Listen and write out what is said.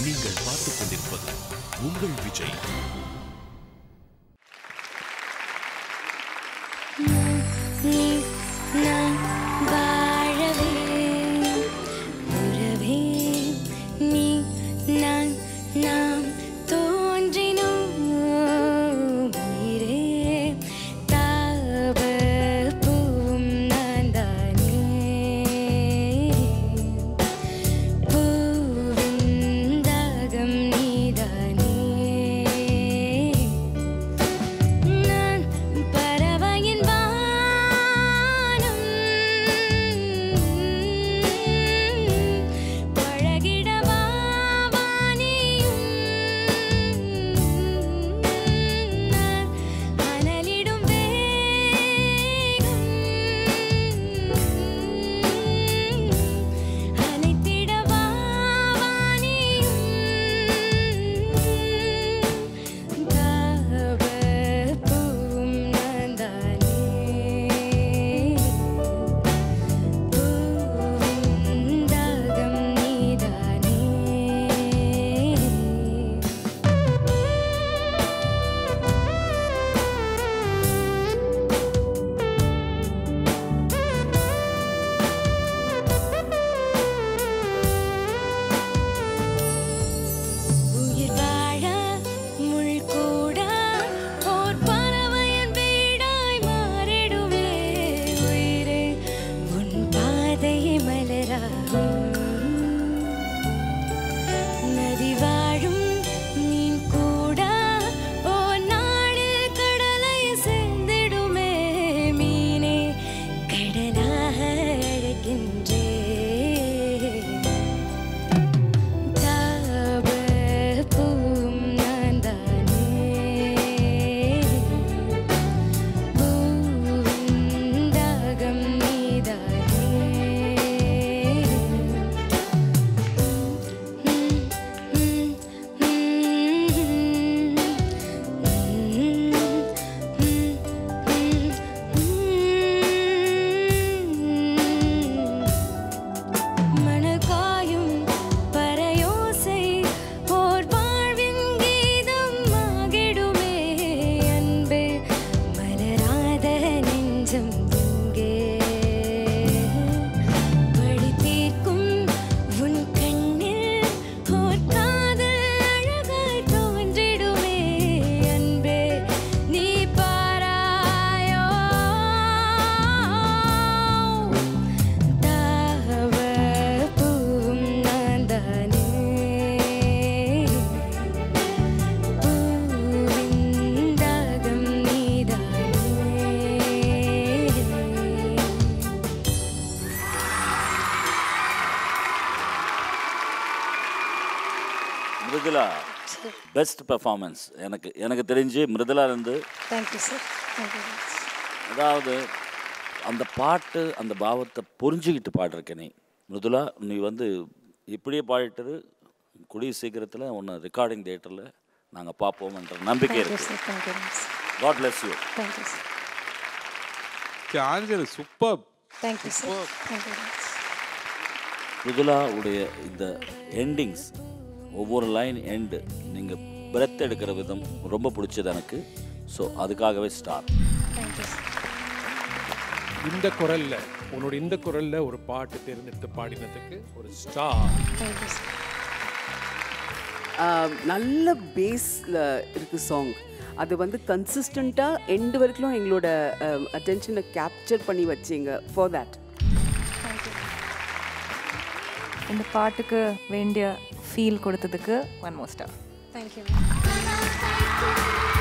நீங்கள் பார்த்துக் கொண்டிருப்பது உங்கள் விஜய் நீ நான் வாழவே உறவே நீ நான் நாம் தோன்றினோம் உயிரே தாவ பூவும் நான் தானே பூவின் தாகம் நீதானே நான் பறவையின் வானம் பழகிடவா வானியும் நான் அனலிடும் வேகம் அனைத்திடவா வானியும் தாவ பூவும் நான் தானே பூவின் தாகம் நீதானே உயிர் வாழ முள் கூட ஓர் பறவையின் வீடாய் மாறிடுவே உயிரே உன் பாதை மலராகும் நதி வாழும் மீன் கூட ஓர் நாளில் கடலை சேர்ந்திடுமே மீனே கடலாக அழைக்கின்றே தாவ பூவும் நான் தானே பூவின் தாகம் நீதானே மணல் காயும் பறையோசை ஓர் வாழ்வின் கீதம் ஆகிடுமே அன்பே மலராத நெஞ்சம் இங்கே வழி தீர்க்கும் உன் கண்ணில் ஓர் காதல் அழகாய் தோன்றிடுமே அன்பே நீ பாராயோ தாவ பூவும் நான் தானே பூவின் தாகம் நீதானே மிருதுலா பெஸ்ட் பெர்ஃபார்மன்ஸ் எனக்கு எனக்கு தெரிஞ்சு மிருதுலா இருந்து தேங்க்யூ சார் தேங்க்யூ அதாவது அந்த பாட்டு அந்த பாவத்தை புரிஞ்சுக்கிட்டு பாடிருக்க நீ மிருதுலா நீ வந்து இப்படியே பாடிட்டது கூடிய சீக்கிரத்தில் ஒன்று ரெக்கார்டிங் தியேட்டரில் நாங்கள் பார்ப்போம்ன்ற நம்பிக்கை தேங்க்யூ இருக்கு sir thank you sir god bless you thank you sir Anchal super thank you sir thank you Mridula உடைய இந்த எண்டிங்ஸ் ஒவ்வொரு லைன் எண்டு நீங்கள் பிரெத் எடுக்கிற விதம் ரொம்ப பிடிச்சது எனக்கு ஸோ அதுக்காகவே ஸ்டார் தேங்க்யூ சார் இந்த குரல்ல உன்னோட இந்த குரல்ல ஒரு பாட்டு தேர்ந்தெடுத்து பாடினதுக்கு ஒரு ஸ்டார் தேங்க்யூ சார் ஆஹ் நல்ல பேஸில் இருக்கு சாங் அது வந்து கன்சிஸ்டண்ட்டாக எண்டு வரைக்கும் எங்களோட அட்டென்ஷனை கேப்சர் பண்ணி வச்சிங்க ஃபார் தேட் தேங்க்யூ இந்த பாட்டுக்கு வேண்டிய ஃபீல் கொடுத்ததுக்கு ஒன் மோர் ஸ்டார் தேங்க்யூ